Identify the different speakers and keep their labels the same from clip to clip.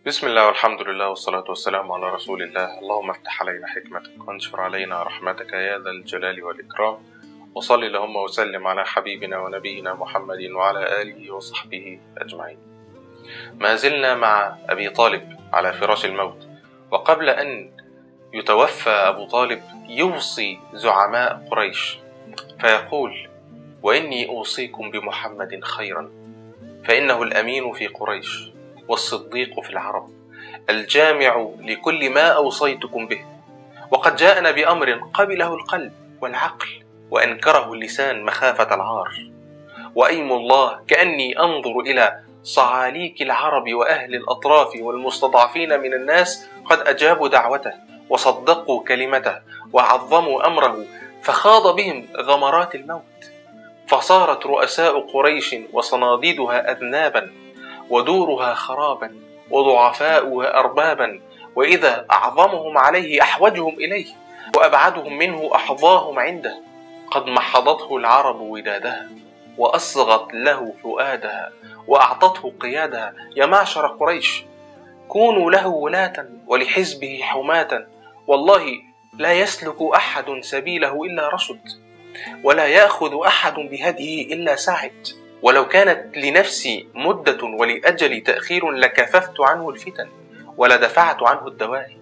Speaker 1: بسم الله والحمد لله والصلاة والسلام على رسول الله اللهم افتح علينا حكمتك وانشر علينا رحمتك يا ذا الجلال والإكرام وصل اللهم وسلم على حبيبنا ونبينا محمد وعلى آله وصحبه أجمعين ما زلنا مع أبي طالب على فراش الموت وقبل أن يتوفى أبو طالب يوصي زعماء قريش فيقول وإني أوصيكم بمحمد خيرا فإنه الأمين في قريش والصديق في العرب الجامع لكل ما أوصيتكم به وقد جاءنا بأمر قبله القلب والعقل وأنكره اللسان مخافة العار وأيم الله كأني أنظر إلى صعاليك العرب وأهل الأطراف والمستضعفين من الناس قد أجابوا دعوته وصدقوا كلمته وعظموا أمره فخاض بهم غمرات الموت فصارت رؤساء قريش وصناديدها أذنابا ودورها خرابا وضعفاؤها أربابا وإذا أعظمهم عليه أحوجهم إليه وأبعدهم منه أحظاهم عنده قد محضته العرب ودادها وأصغت له فؤادها وأعطته قيادها يا معشر قريش كونوا له ولاة ولحزبه حماة والله لا يسلك أحد سبيله إلا رشد ولا يأخذ أحد بهديه إلا سعد ولو كانت لنفسي مدة ولأجل تأخير لكففت عنه الفتن ولدفعت عنه الدواهي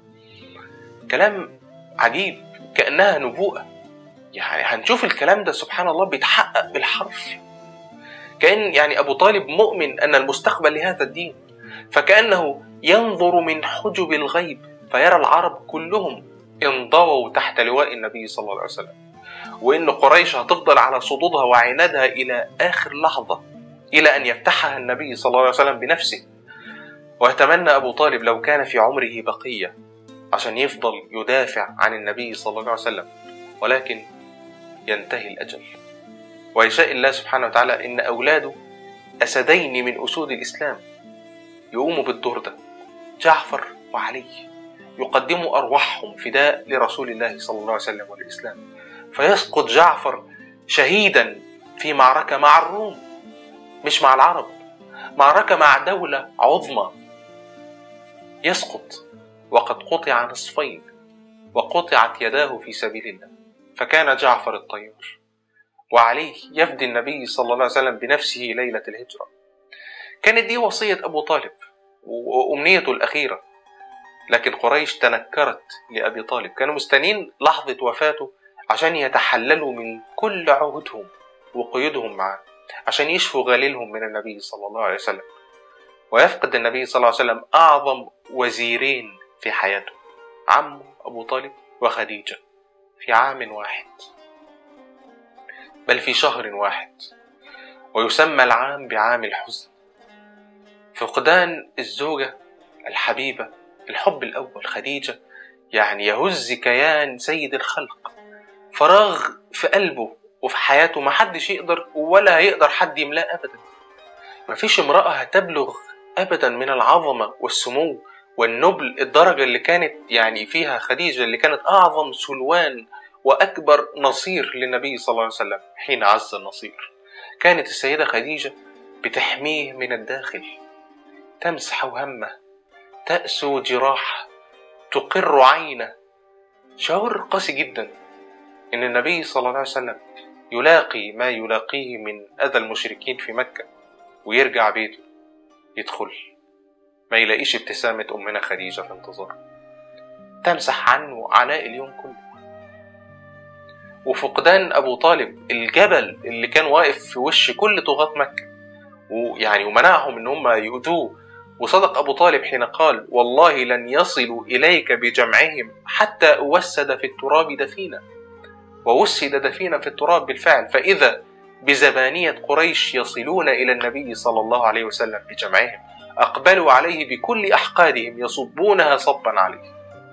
Speaker 1: كلام عجيب كأنها نبوءة يعني هنشوف الكلام ده سبحان الله بيتحقق بالحرف كأن يعني أبو طالب مؤمن أن المستقبل لهذا الدين فكأنه ينظر من حجب الغيب فيرى العرب كلهم انضووا تحت لواء النبي صلى الله عليه وسلم وإن قريش هتفضل على صدودها وعنادها إلى آخر لحظة إلى أن يفتحها النبي صلى الله عليه وسلم بنفسه ويتمنى أبو طالب لو كان في عمره بقية عشان يفضل يدافع عن النبي صلى الله عليه وسلم ولكن ينتهي الأجل ويشاء الله سبحانه وتعالى إن أولاده أسدين من أسود الإسلام يقوموا بالدور ده جعفر وعلي يقدموا أرواحهم فداء لرسول الله صلى الله عليه وسلم والإسلام فيسقط جعفر شهيدا في معركة مع الروم مش مع العرب معركة مع دولة عظمى يسقط وقد قطع نصفين وقطعت يداه في سبيل الله فكان جعفر الطيار وعليه يفدي النبي صلى الله عليه وسلم بنفسه ليلة الهجرة كانت دي وصية أبو طالب وأمنيته الأخيرة لكن قريش تنكرت لأبي طالب كانوا مستنين لحظة وفاته عشان يتحللوا من كل عهودهم وقيودهم معاه عشان يشفوا غليلهم من النبي صلى الله عليه وسلم ويفقد النبي صلى الله عليه وسلم أعظم وزيرين في حياته عمه أبو طالب وخديجة في عام واحد بل في شهر واحد ويسمى العام بعام الحزن فقدان الزوجة الحبيبة الحب الأول خديجة يعني يهز كيان سيد الخلق فراغ في قلبه وفي حياته ما حدش يقدر ولا هيقدر حد يملاه أبدا مفيش امرأة هتبلغ أبدا من العظمة والسمو والنبل الدرجة اللي كانت يعني فيها خديجة اللي كانت أعظم سلوان وأكبر نصير للنبي صلى الله عليه وسلم حين عز النصير كانت السيدة خديجة بتحميه من الداخل تمسح همه تأسو جراحه تقر عينه شعور قاسي جدا إن النبي صلى الله عليه وسلم يلاقي ما يلاقيه من أذى المشركين في مكة ويرجع بيته يدخل ما يلاقيش ابتسامة أمنا خديجة في انتظاره تمسح عنه عناء اليوم كله وفقدان أبو طالب الجبل اللي كان واقف في وش كل طغاة مكة ويعني ومنعهم إن هم يؤذوه وصدق أبو طالب حين قال والله لن يصلوا إليك بجمعهم حتى أوسد في التراب دفينا ووسد دفينا في التراب بالفعل فإذا بزبانية قريش يصلون إلى النبي صلى الله عليه وسلم بجمعهم أقبلوا عليه بكل أحقادهم يصبونها صبا عليه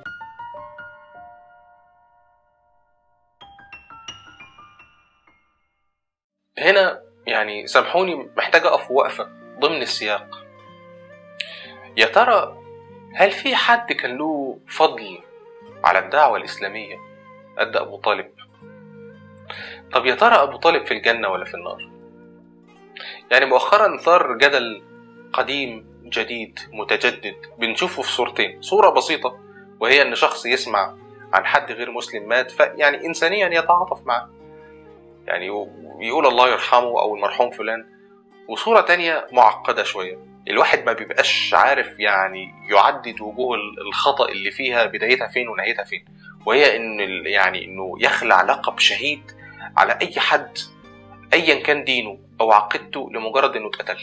Speaker 1: هنا يعني سامحوني محتاج أقف وقفة ضمن السياق يا ترى هل في حد كان له فضل على الدعوة الإسلامية قد أبو طالب؟ طب يا ترى أبو طالب في الجنة ولا في النار؟ يعني مؤخرا ثار جدل قديم جديد متجدد بنشوفه في صورتين صورة بسيطة وهي أن شخص يسمع عن حد غير مسلم مات فيعني إنسانيا يتعاطف معه يعني يقول الله يرحمه أو المرحوم فلان وصورة تانية معقدة شوية الواحد ما بيبقاش عارف يعني يعدد وجوه الخطأ اللي فيها بدايتها فين ونهايتها فين وهي ان يعني انه يخلع لقب شهيد على اي حد ايا كان دينه او عقيدته لمجرد انه اتقتل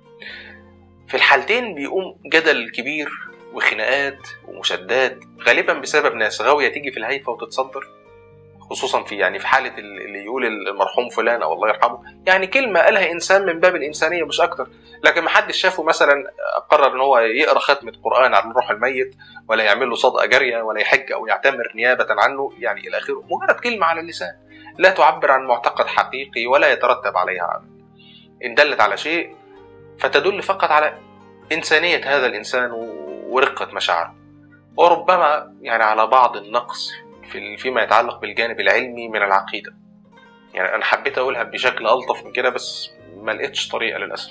Speaker 1: في الحالتين بيقوم جدل كبير وخناقات ومشادات غالبا بسبب ناس غاويه تيجي في الهيفا وتتصدر خصوصا في يعني في حاله اللي يقول المرحوم فلان او الله يرحمه يعني كلمه قالها انسان من باب الانسانيه مش اكتر لكن ما حدش شافه مثلا قرر ان هو يقرا ختمه قران على الروح الميت ولا يعمل له صدقه جاريه ولا يحج او يعتمر نيابه عنه يعني الى اخره مجرد كلمه على اللسان لا تعبر عن معتقد حقيقي ولا يترتب عليها عمل ان دلت على شيء فتدل فقط على انسانيه هذا الانسان ورقه مشاعره وربما يعني على بعض النقص في فيما يتعلق بالجانب العلمي من العقيده يعني انا حبيت اقولها بشكل الطف من كده بس ما لقيتش طريقه للاسف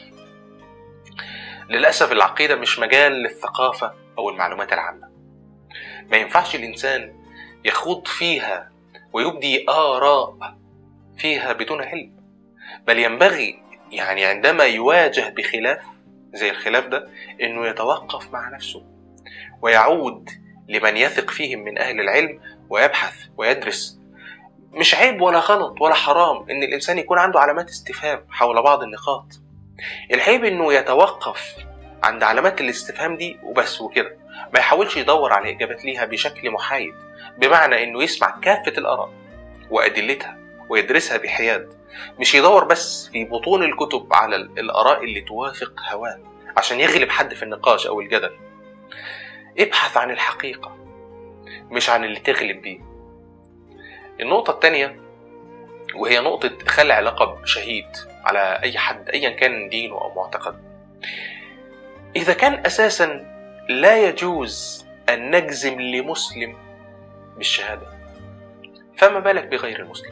Speaker 1: للاسف العقيده مش مجال للثقافه او المعلومات العامه ما ينفعش الانسان يخوض فيها ويبدي اراء فيها بدون علم بل ينبغي يعني عندما يواجه بخلاف زي الخلاف ده انه يتوقف مع نفسه ويعود لمن يثق فيهم من اهل العلم ويبحث ويدرس مش عيب ولا غلط ولا حرام ان الانسان يكون عنده علامات استفهام حول بعض النقاط العيب انه يتوقف عند علامات الاستفهام دي وبس وكده ما يحاولش يدور على اجابات ليها بشكل محايد بمعنى انه يسمع كافه الاراء وادلتها ويدرسها بحياد مش يدور بس في بطون الكتب على الاراء اللي توافق هواه عشان يغلب حد في النقاش او الجدل ابحث عن الحقيقه مش عن اللي تغلب بيه النقطة التانية وهي نقطة خلع لقب شهيد على أي حد أيا كان دينه أو معتقده إذا كان أساسا لا يجوز أن نجزم لمسلم بالشهادة فما بالك بغير المسلم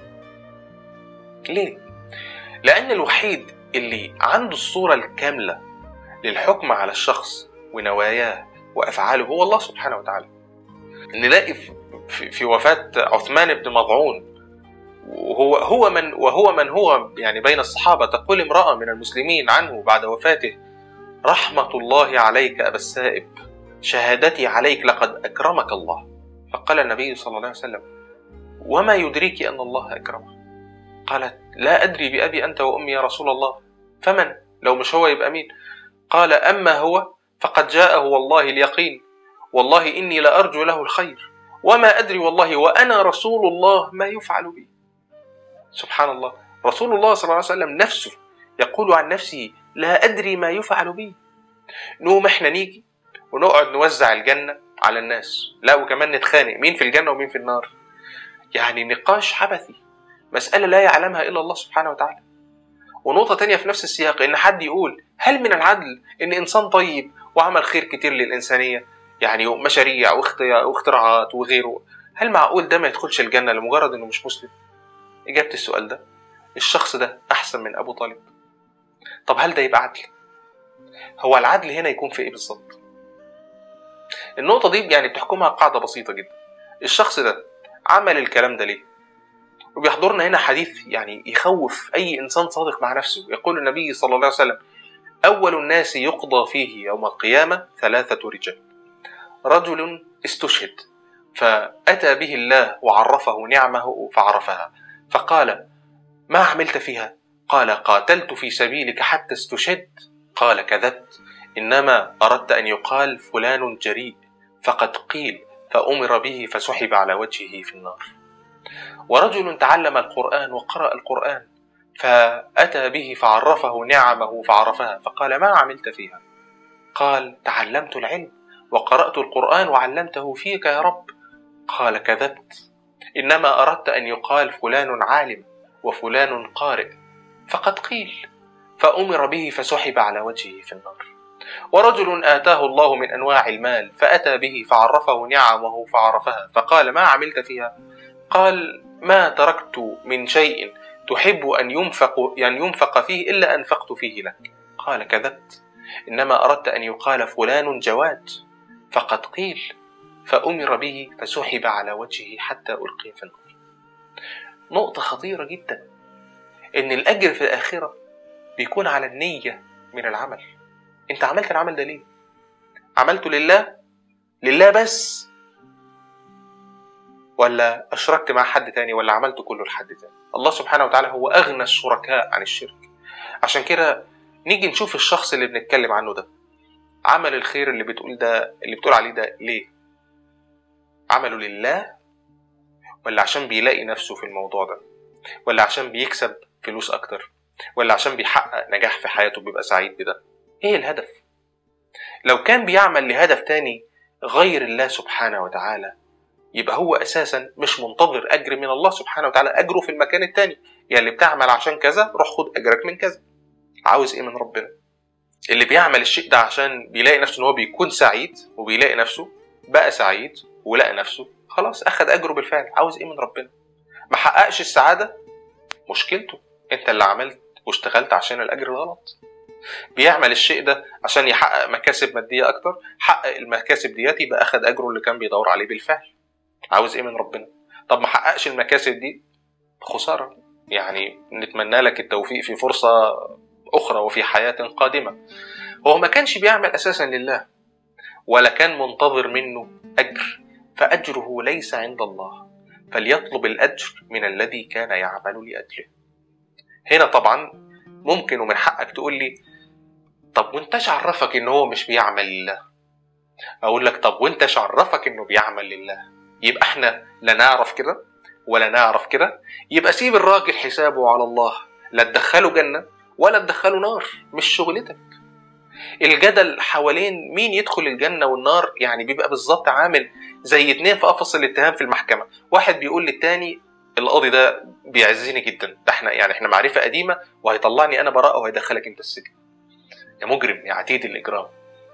Speaker 1: ليه؟ لأن الوحيد اللي عنده الصورة الكاملة للحكم على الشخص ونواياه وأفعاله هو الله سبحانه وتعالى نلاقي في, في وفاة عثمان بن مضعون وهو هو من وهو من هو يعني بين الصحابة تقول امرأة من المسلمين عنه بعد وفاته رحمة الله عليك أبا السائب شهادتي عليك لقد أكرمك الله فقال النبي صلى الله عليه وسلم وما يدريك أن الله أكرمه قالت لا أدري بأبي أنت وأمي يا رسول الله فمن لو مش هو يبقى مين قال أما هو فقد جاءه والله اليقين والله إني لأرجو له الخير وما أدري والله وأنا رسول الله ما يفعل بي سبحان الله رسول الله صلى الله عليه وسلم نفسه يقول عن نفسه لا أدري ما يفعل بي نقوم احنا نيجي ونقعد نوزع الجنة على الناس لا وكمان نتخانق مين في الجنة ومين في النار يعني نقاش عبثي مسألة لا يعلمها إلا الله سبحانه وتعالى ونقطة تانية في نفس السياق إن حد يقول هل من العدل إن إنسان طيب وعمل خير كتير للإنسانية يعني مشاريع واختراعات وغيره هل معقول ده ما يدخلش الجنة لمجرد إنه مش مسلم؟ إجابة السؤال ده الشخص ده أحسن من أبو طالب طب هل ده يبقى عدل؟ هو العدل هنا يكون في إيه بالظبط؟ النقطة دي يعني بتحكمها قاعدة بسيطة جدا الشخص ده عمل الكلام ده ليه؟ وبيحضرنا هنا حديث يعني يخوف أي إنسان صادق مع نفسه يقول النبي صلى الله عليه وسلم أول الناس يقضى فيه يوم القيامة ثلاثة رجال رجل استشهد فأتى به الله وعرفه نعمه فعرفها فقال ما عملت فيها قال قاتلت في سبيلك حتى استشهد قال كذبت إنما أردت أن يقال فلان جريء فقد قيل فأمر به فسحب على وجهه في النار ورجل تعلم القرآن وقرأ القرآن فأتى به فعرفه نعمه فعرفها فقال ما عملت فيها قال تعلمت العلم وقرأت القرآن وعلمته فيك يا رب قال كذبت إنما أردت أن يقال فلان عالم وفلان قارئ فقد قيل فأمر به فسحب على وجهه في النار ورجل آتاه الله من أنواع المال فأتى به فعرفه نعمه فعرفها فقال ما عملت فيها قال ما تركت من شيء تحب أن ينفق, أن ينفق فيه إلا أنفقت فيه لك قال كذبت إنما أردت أن يقال فلان جواد فقد قيل فأمر به فسحب على وجهه حتى ألقي في النار نقطة خطيرة جدا إن الأجر في الآخرة بيكون على النية من العمل أنت عملت العمل ده ليه؟ عملته لله لله بس ولا أشركت مع حد تاني ولا عملته كله لحد تاني الله سبحانه وتعالى هو أغنى الشركاء عن الشرك عشان كده نيجي نشوف الشخص اللي بنتكلم عنه ده عمل الخير اللي بتقول ده اللي بتقول عليه ده ليه عمله لله ولا عشان بيلاقي نفسه في الموضوع ده ولا عشان بيكسب فلوس اكتر ولا عشان بيحقق نجاح في حياته بيبقى سعيد بده ايه الهدف لو كان بيعمل لهدف تاني غير الله سبحانه وتعالى يبقى هو اساسا مش منتظر اجر من الله سبحانه وتعالى اجره في المكان التاني يعني اللي بتعمل عشان كذا روح خد اجرك من كذا عاوز ايه من ربنا اللي بيعمل الشيء ده عشان بيلاقي نفسه ان هو بيكون سعيد وبيلاقي نفسه بقى سعيد ولقى نفسه خلاص اخد اجره بالفعل عاوز ايه من ربنا ما حققش السعاده مشكلته انت اللي عملت واشتغلت عشان الاجر الغلط بيعمل الشيء ده عشان يحقق مكاسب ماديه اكتر حقق المكاسب ديت يبقى اخد اجره اللي كان بيدور عليه بالفعل عاوز ايه من ربنا طب ما حققش المكاسب دي خساره يعني نتمنى لك التوفيق في فرصه اخرى وفي حياه قادمه هو ما كانش بيعمل اساسا لله ولا كان منتظر منه اجر فاجره ليس عند الله فليطلب الاجر من الذي كان يعمل لاجله هنا طبعا ممكن ومن حقك تقول لي طب وانت عرفك ان هو مش بيعمل لله اقول لك طب وانت عرفك انه بيعمل لله يبقى احنا لا نعرف كده ولا نعرف كده يبقى سيب الراجل حسابه على الله لا تدخله جنه ولا تدخله نار مش شغلتك الجدل حوالين مين يدخل الجنة والنار يعني بيبقى بالظبط عامل زي اتنين في قفص الاتهام في المحكمة واحد بيقول للتاني القاضي ده بيعزني جدا ده احنا يعني احنا معرفة قديمة وهيطلعني انا براءة وهيدخلك انت السجن يا مجرم يا عتيد الاجرام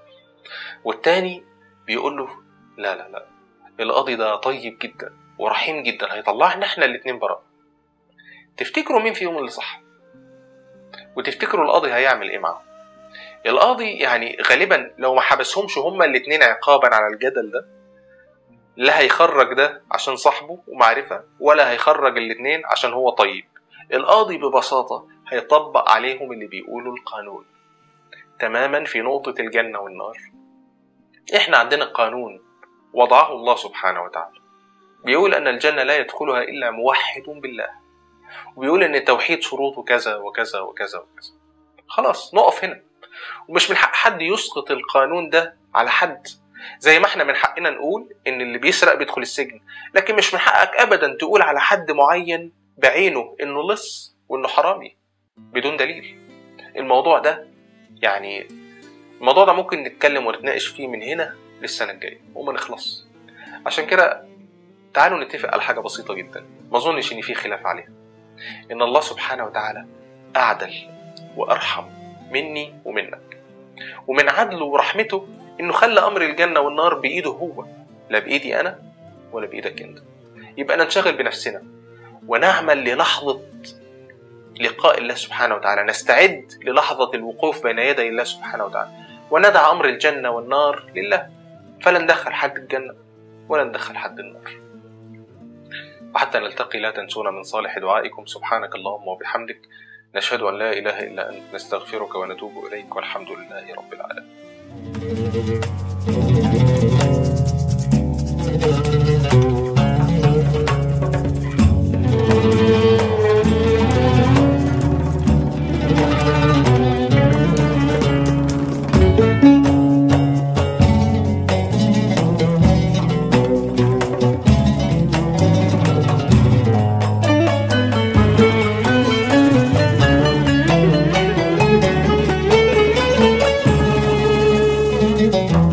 Speaker 1: والتاني بيقول له لا لا لا القاضي ده طيب جدا ورحيم جدا هيطلعنا احنا الاتنين براءة تفتكروا مين فيهم اللي صح وتفتكروا القاضي هيعمل ايه معاهم القاضي يعني غالبا لو ما حبسهمش هما الاتنين عقابا على الجدل ده لا هيخرج ده عشان صاحبه ومعرفة ولا هيخرج الاتنين عشان هو طيب القاضي ببساطة هيطبق عليهم اللي بيقولوا القانون تماما في نقطة الجنة والنار احنا عندنا قانون وضعه الله سبحانه وتعالى بيقول أن الجنة لا يدخلها إلا موحد بالله وبيقول أن التوحيد شروطه كذا وكذا وكذا وكذا خلاص نقف هنا ومش من حق حد يسقط القانون ده على حد زي ما احنا من حقنا نقول ان اللي بيسرق بيدخل السجن لكن مش من حقك ابدا تقول على حد معين بعينه انه لص وانه حرامي بدون دليل الموضوع ده يعني الموضوع ده ممكن نتكلم ونتناقش فيه من هنا للسنه الجايه وما نخلص عشان كده تعالوا نتفق على حاجه بسيطه جدا ما اظنش ان في خلاف عليها ان الله سبحانه وتعالى اعدل وارحم مني ومنك ومن عدله ورحمته انه خلى امر الجنه والنار بايده هو لا بايدي انا ولا بايدك انت يبقى ننشغل بنفسنا ونعمل للحظه لقاء الله سبحانه وتعالى نستعد للحظه الوقوف بين يدي الله سبحانه وتعالى وندع امر الجنه والنار لله فلا ندخل حد الجنه ولا ندخل حد النار وحتى نلتقي لا تنسونا من صالح دعائكم سبحانك اللهم وبحمدك نشهد أن لا إله إلا أنت نستغفرك ونتوب إليك والحمد لله رب العالمين you